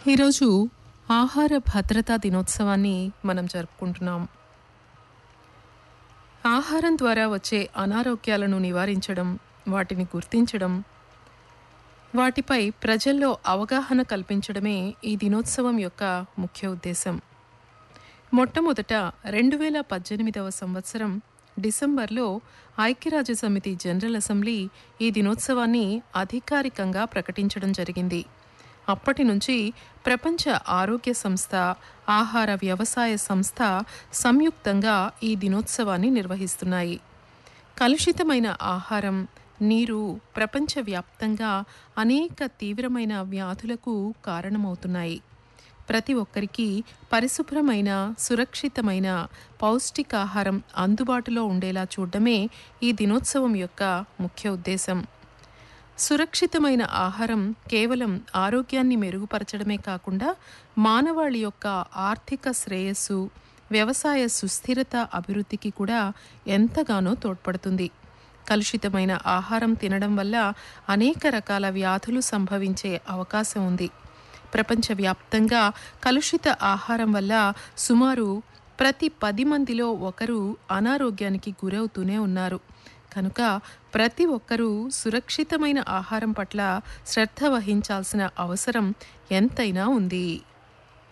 ఈరోజు ఆహార భద్రతా దినోత్సవాన్ని మనం జరుపుకుంటున్నాం ఆహారం ద్వారా వచ్చే అనారోగ్యాలను నివారించడం వాటిని గుర్తించడం వాటిపై ప్రజల్లో అవగాహన కల్పించడమే ఈ దినోత్సవం యొక్క ముఖ్య ఉద్దేశం మొట్టమొదట రెండు వేల పద్దెనిమిదవ సంవత్సరం డిసెంబర్లో ఐక్యరాజ్య సమితి జనరల్ అసెంబ్లీ ఈ దినోత్సవాన్ని అధికారికంగా ప్రకటించడం జరిగింది అప్పటి నుంచి ప్రపంచ ఆరోగ్య సంస్థ ఆహార వ్యవసాయ సంస్థ సంయుక్తంగా ఈ దినోత్సవాన్ని నిర్వహిస్తున్నాయి కలుషితమైన ఆహారం నీరు ప్రపంచవ్యాప్తంగా అనేక తీవ్రమైన వ్యాధులకు కారణమవుతున్నాయి ప్రతి ఒక్కరికి పరిశుభ్రమైన సురక్షితమైన పౌష్టికాహారం అందుబాటులో ఉండేలా చూడడమే ఈ దినోత్సవం యొక్క ముఖ్య ఉద్దేశం సురక్షితమైన ఆహారం కేవలం ఆరోగ్యాన్ని మెరుగుపరచడమే కాకుండా మానవాళి యొక్క ఆర్థిక శ్రేయస్సు వ్యవసాయ సుస్థిరత అభివృద్ధికి కూడా ఎంతగానో తోడ్పడుతుంది కలుషితమైన ఆహారం తినడం వల్ల అనేక రకాల వ్యాధులు సంభవించే అవకాశం ఉంది ప్రపంచవ్యాప్తంగా కలుషిత ఆహారం వల్ల సుమారు ప్రతి పది మందిలో ఒకరు అనారోగ్యానికి గురవుతూనే ఉన్నారు కనుక ప్రతి ఒక్కరూ సురక్షితమైన ఆహారం పట్ల శ్రద్ధ వహించాల్సిన అవసరం ఎంతైనా ఉంది